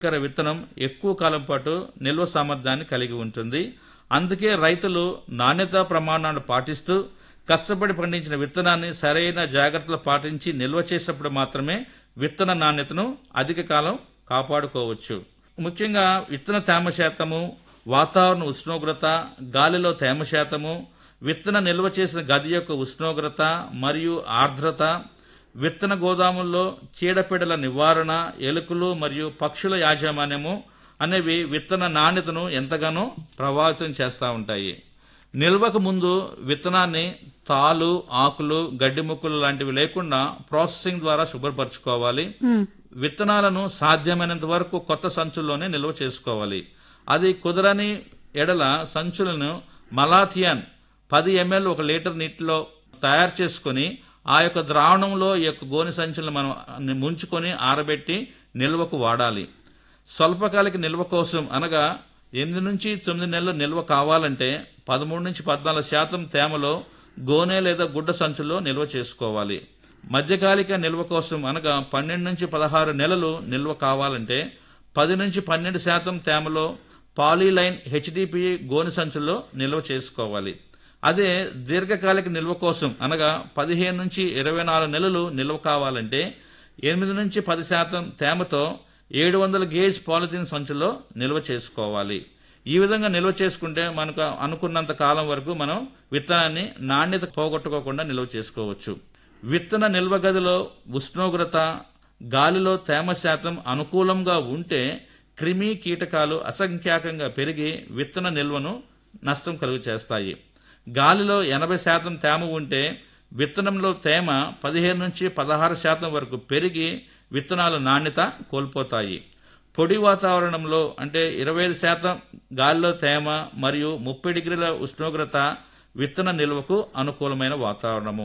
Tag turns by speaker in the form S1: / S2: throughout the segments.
S1: ఎకర విత్తనం ఎక్కువ కాలం పాటు నిల్వ సామర్థ్యాన్ని కలిగి ఉంటుంది అందుకే రైతులు నాణ్యతా ప్రమాణాలు పాటిస్తూ కష్టపడి పండించిన విత్తనాన్ని సరైన జాగ్రత్తలు పాటించి నిల్వ చేసినప్పుడు మాత్రమే విత్తన నాణ్యతను అధిక కాలం కాపాడుకోవచ్చు ముఖ్యంగా విత్తన తేమ శాతము వాతావరణ ఉష్ణోగ్రత గాలిలో తేమ శాతము విత్తన నిల్వ చేసిన గది యొక్క ఉష్ణోగ్రత మరియు ఆర్ద్రత విత్తన గోదాముల్లో చీడపీడల నివారణ ఎలుకలు మరియు పక్షుల యాజమాన్యము అనేవి విత్తన నాణ్యతను ఎంతగానో ప్రభావితం చేస్తూ ఉంటాయి నిల్వకు ముందు విత్తనాన్ని తాలు ఆకులు గడ్డి ముక్కలు లాంటివి లేకుండా ప్రాసెసింగ్ ద్వారా శుభ్రపరచుకోవాలి విత్తనాలను సాధ్యమైనంత వరకు కొత్త సంచుల్లోనే నిల్వ చేసుకోవాలి అది కుదరని ఎడల సంచులను మలాథియాన్ పది ఎంఎల్ ఒక లీటర్ నీటిలో తయారు చేసుకొని ఆ యొక్క ద్రావణంలో ఈ యొక్క గోనె సంచులను మనం ముంచుకొని ఆరబెట్టి నిల్వకు వాడాలి స్వల్పకాలిక నిల్వ కోసం అనగా ఎనిమిది నుంచి తొమ్మిది నెలలు నిల్వ కావాలంటే పదమూడు నుంచి పద్నాలుగు శాతం తేమలో గోనె లేదా గుడ్డ సంచుల్లో నిల్వ చేసుకోవాలి మధ్యకాలిక నిల్వ కోసం అనగా పన్నెండు నుంచి పదహారు నెలలు నిల్వ కావాలంటే పది నుంచి పన్నెండు శాతం తేమలో పాలీలైన్ హెచ్డిపి గోనె సంచుల్లో నిల్వ చేసుకోవాలి అదే దీర్ఘకాలిక నిల్వ కోసం అనగా పదిహేను నుంచి ఇరవై నాలుగు నెలలు నిల్వ కావాలంటే ఎనిమిది నుంచి పది శాతం తేమతో ఏడు వందల గేజ్ పాలిథిన్ సంచుల్లో నిల్వ చేసుకోవాలి ఈ విధంగా నిల్వ చేసుకుంటే మనకు అనుకున్నంత కాలం వరకు మనం విత్తనాన్ని నాణ్యత పోగొట్టుకోకుండా నిల్వ చేసుకోవచ్చు విత్తన నిల్వ గదిలో ఉష్ణోగ్రత గాలిలో తేమ శాతం అనుకూలంగా ఉంటే క్రిమి కీటకాలు అసంఖ్యాకంగా పెరిగి విత్తన నిల్వను నష్టం కలుగు చేస్తాయి గాలిలో ఎనభై శాతం తేమ ఉంటే విత్తనంలో తేమ పదిహేను నుంచి పదహారు శాతం వరకు పెరిగి విత్తనాలు నాణ్యత కోల్పోతాయి పొడి వాతావరణంలో అంటే ఇరవై ఐదు శాతం గాలిలో తేమ మరియు ముప్పై డిగ్రీల ఉష్ణోగ్రత విత్తన నిల్వకు అనుకూలమైన వాతావరణము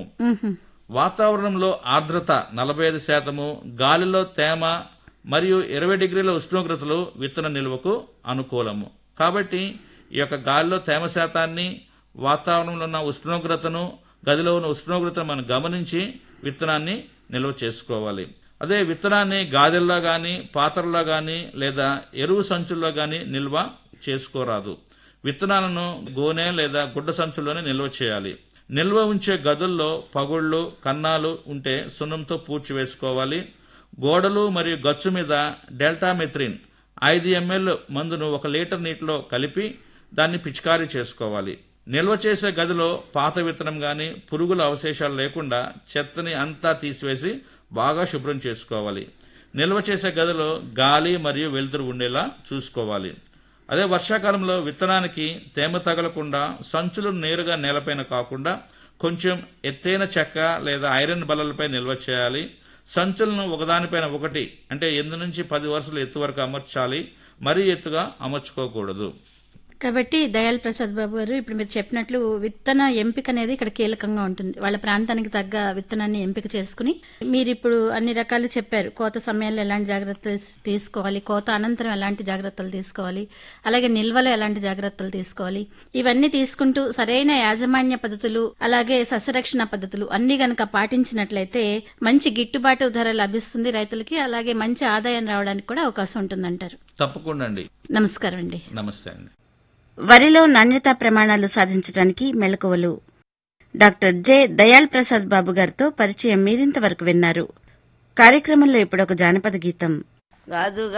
S1: వాతావరణంలో ఆర్ద్రత నలభై ఐదు శాతము గాలిలో తేమ మరియు ఇరవై డిగ్రీల ఉష్ణోగ్రతలు విత్తన నిల్వకు అనుకూలము కాబట్టి ఈ యొక్క గాలిలో తేమ శాతాన్ని వాతావరణంలో ఉన్న ఉష్ణోగ్రతను గదిలో ఉన్న ఉష్ణోగ్రతను మనం గమనించి విత్తనాన్ని నిల్వ చేసుకోవాలి అదే విత్తనాన్ని గాదెల్లో కానీ పాత్రల్లో కానీ లేదా ఎరువు సంచుల్లో కానీ నిల్వ చేసుకోరాదు విత్తనాలను గోనె లేదా గుడ్డ సంచుల్లోనే నిల్వ చేయాలి నిల్వ ఉంచే గదుల్లో పగుళ్ళు కన్నాలు ఉంటే సున్నంతో పూడ్చి వేసుకోవాలి గోడలు మరియు గచ్చు మీద డెల్టామెథ్రిన్ ఐదు ఎంఎల్ మందును ఒక లీటర్ నీటిలో కలిపి దాన్ని పిచికారీ చేసుకోవాలి నిల్వ చేసే గదిలో పాత విత్తనం కానీ పురుగుల అవశేషాలు లేకుండా చెత్తని అంతా తీసివేసి బాగా శుభ్రం చేసుకోవాలి నిల్వ చేసే గదిలో గాలి మరియు వెలుతురు ఉండేలా చూసుకోవాలి అదే వర్షాకాలంలో విత్తనానికి తేమ తగలకుండా సంచులు నేరుగా నేలపైన కాకుండా కొంచెం ఎత్తైన చెక్క లేదా ఐరన్ బల్లలపై నిల్వ చేయాలి సంచులను ఒకదానిపైన ఒకటి అంటే ఎనిమిది నుంచి పది వరుసలు ఎత్తు వరకు అమర్చాలి మరీ ఎత్తుగా అమర్చుకోకూడదు
S2: కాబట్టి దయాల్ ప్రసాద్ బాబు గారు ఇప్పుడు మీరు చెప్పినట్లు విత్తన ఎంపిక అనేది ఇక్కడ కీలకంగా ఉంటుంది వాళ్ళ ప్రాంతానికి తగ్గ విత్తనాన్ని ఎంపిక చేసుకుని మీరు ఇప్పుడు అన్ని రకాలు చెప్పారు కోత సమయంలో ఎలాంటి జాగ్రత్తలు తీసుకోవాలి కోత అనంతరం ఎలాంటి జాగ్రత్తలు తీసుకోవాలి అలాగే నిల్వలో ఎలాంటి జాగ్రత్తలు తీసుకోవాలి ఇవన్నీ తీసుకుంటూ సరైన యాజమాన్య పద్ధతులు అలాగే సస్యరక్షణ పద్ధతులు అన్ని గనక పాటించినట్లయితే మంచి గిట్టుబాటు ధర లభిస్తుంది రైతులకి అలాగే మంచి ఆదాయం రావడానికి కూడా అవకాశం ఉంటుందంటారు
S1: తప్పకుండా అండి
S2: నమస్కారం అండి
S1: నమస్తే అండి
S3: వరిలో నాణ్యతా ప్రమాణాలు సాధించడానికి మెళకువలు డాక్టర్ జె దయాల్ ప్రసాద్ బాబు గారితో పరిచయం మీరింతవరకు విన్నారు కార్యక్రమంలో ఇప్పుడు ఒక జానపద గీతం
S4: గాజు